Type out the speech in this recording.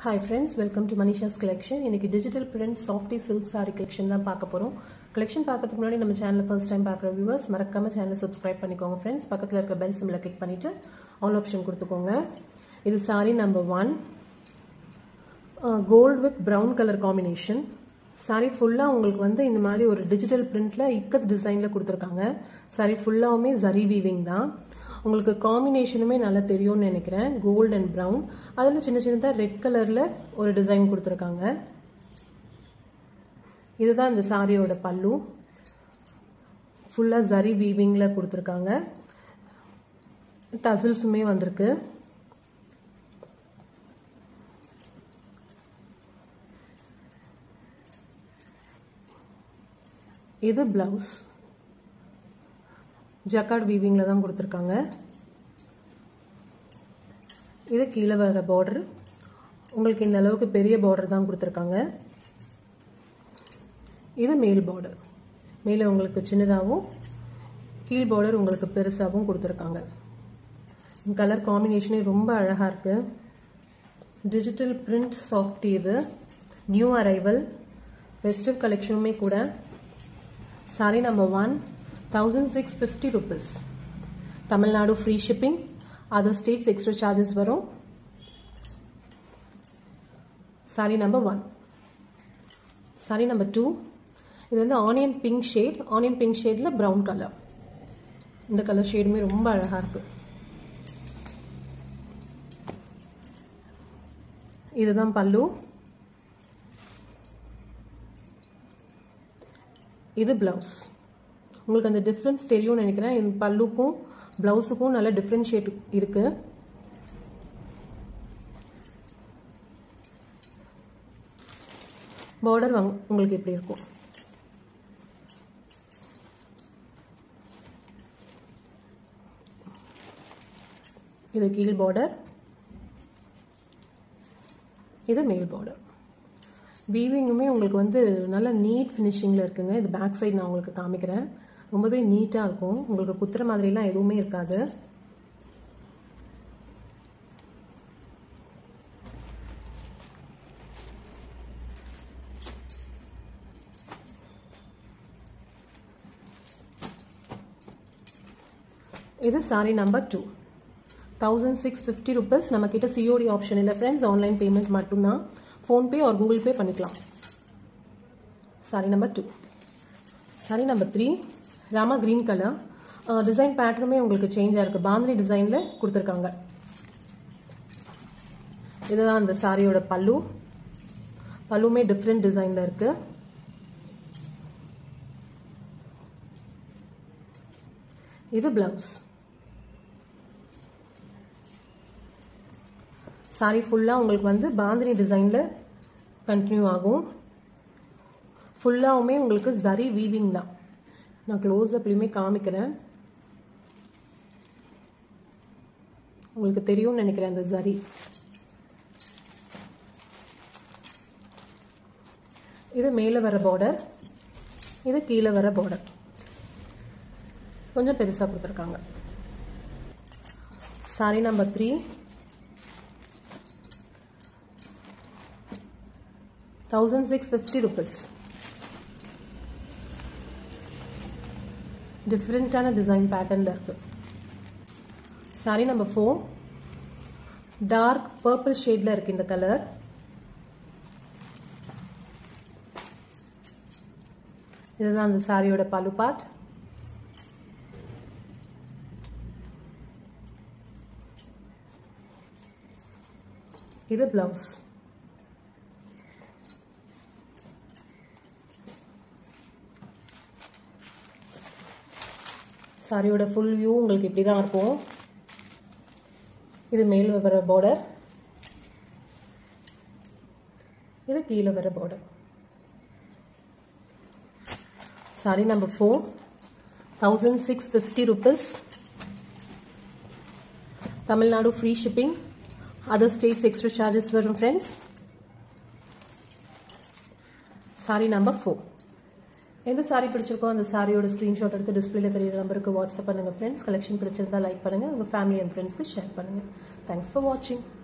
hi friends welcome to Manisha's collection இன்னைக்கு digital print softy silk saree collection தான் பார்க்க போகிறோம் கலெக்ஷன் பார்க்கறதுக்கு முன்னாடி நம்ம சேனலை ஃபர்ஸ்ட் டைம் பார்க்குற வியூவர்ஸ் மறக்காம சேனலை சப்ஸ்கிரைப் பண்ணிக்கோங்க ஃப்ரெண்ட்ஸ் பக்கத்தில் இருக்க பெல் சிம்மில் கிளிக் பண்ணிவிட்டு ஆல் ஆப்ஷன் கொடுத்துக்கோங்க இது saree number one gold with brown colour combination saree ஃபுல்லாக உங்களுக்கு வந்து இந்த மாதிரி ஒரு டிஜிட்டல் பிரிண்டில் இக்கத் டிசைனில் கொடுத்துருக்காங்க சாரி ஃபுல்லாகவுமே ஜரி வீவிங் தான் உங்களுக்கு காம்பினேஷனுமே நல்லா தெரியும்னு நினைக்கிறேன் கோல்டு அண்ட் ப்ரௌன் அதில் சின்ன சின்னதாக ரெட் கலரில் ஒரு டிசைன் கொடுத்துருக்காங்க இதுதான் இந்த சாரியோட பல்லு ஃபுல்லாக ஜரி வீவிங்கில் கொடுத்துருக்காங்க டசில்ஸுமே வந்திருக்கு இது பிளவுஸ் ஜக்கார்ட் வீவிங்கில் தான் கொடுத்துருக்காங்க இது கீழே வர பார்டர் உங்களுக்கு இந்த அளவுக்கு பெரிய பார்டர் தான் கொடுத்துருக்காங்க இது மேல் பார்டர் மேலே உங்களுக்கு சின்னதாகவும் கீழ் பார்டர் உங்களுக்கு பெருசாகவும் கொடுத்துருக்காங்க கலர் காம்பினேஷனே ரொம்ப அழகாக இருக்குது டிஜிட்டல் பிரிண்ட் சாஃப்டி இது நியூ அரைவல் ஃபெஸ்டிவ் கலெக்ஷனுமே கூட saree number one thousand six fifty rupees Tamil Nadu free shipping other states extra charges வரும் saree number one saree number two இது வந்து onion pink shade onion pink ஷேடில் ப்ரௌன் கலர் இந்த colour ஷேடுமே ரொம்ப அழகாக இருக்குது இதுதான் பல்லு இது ப்ளவுஸ் உங்களுக்கு அந்த டிஃப்ரென்ஸ் தெரியும்னு நினைக்கிறேன் இந்த பல்லுக்கும் ப்ளவுஸுக்கும் நல்ல டிஃப்ரென்ஷியேட் இருக்கு பார்டர் உங்களுக்கு எப்படி இருக்கும் இது கீழ் பார்டர் இது மேல் பார்டர் வீவிங்குமே உங்களுக்கு வந்து நல்ல நீட் ஃபினிஷிங்கில் இருக்குங்க இது பேக் சைடு நான் உங்களுக்கு காமிக்கிறேன் ரொம்பவே நீட்டாக இருக்கும் உங்களுக்கு குத்துற மாதிரிலாம் எதுவுமே இருக்காது இது saree number two thousand six fifty rupees நம்மக்கிட்ட சிஓடி ஆப்ஷன் இல்லை ஃப்ரெண்ட்ஸ் ஆன்லைன் பேமெண்ட் மட்டும்தான் ஃபோன்பே ஆர் கூகுள் பே பண்ணிக்கலாம் saree number two saree number three Rama green colour design பேட்டர்னுமே உங்களுக்கு சேஞ்சாக இருக்குது பாந்தினி டிசைனில் கொடுத்துருக்காங்க இதுதான் அந்த சாரியோட பல்லு பல்லுமே டிஃப்ரெண்ட் டிசைனில் இருக்குது இது பிளவுஸ் சாரி ஃபுல்லாக உங்களுக்கு வந்து பாந்தினி டிசைனில் கண்டினியூ ஆகும் ஃபுல்லாகவுமே உங்களுக்கு ஜரி வீவிங் தான் நான் க்ளோஸ் அப்லையுமே காமிக்கிறேன் உங்களுக்கு தெரியும்னு நினைக்கிறேன் அந்த ஜரி இது மேலே வர பார்டர் இது கீழே வர பார்டர் கொஞ்சம் பெருசாக கொடுத்துருக்காங்க saree number three thousand six fifty rupees டிஃப்ரெண்ட்டான டிசைன் பேட்டர்னில் இருக்குது saree number four dark purple ஷேடில் இருக்குது இந்த கலர் இதுதான் அந்த சாரியோட பலு பார்ட் இது பிளவுஸ் சாரியோட ஃபுல் வியூ உங்களுக்கு இப்படி தான் இருக்கும் இது மேல் வர பார்டர் இது கீழே வர border saree number four thousand six fifty rupees Tamil Nadu free shipping other states extra charges வரும் ஃப்ரெண்ட்ஸ் சாரி நம்பர் ஃபோர் எந்த சாரி பிடிச்சிருக்கோ அந்த சாரியோட ஸ்க்ரீன்ஷாட் எடுத்து டிஸ்பிளேல தெரியுற நம்பருக்கு வாட்ஸ்அப் பண்ணுங்கள் ஃப்ரெண்ட்ஸ் கலெக்ஷன் பிடிச்சிருந்தா லைக் பண்ணுங்கள் உங்கள் ஃபேமிலி அண்ட் ஃப்ரெண்ட்ஸ்க்கு ஷேர் பண்ணுங்கள் தேங்க்ஸ் ஃபார் வாட்சிங்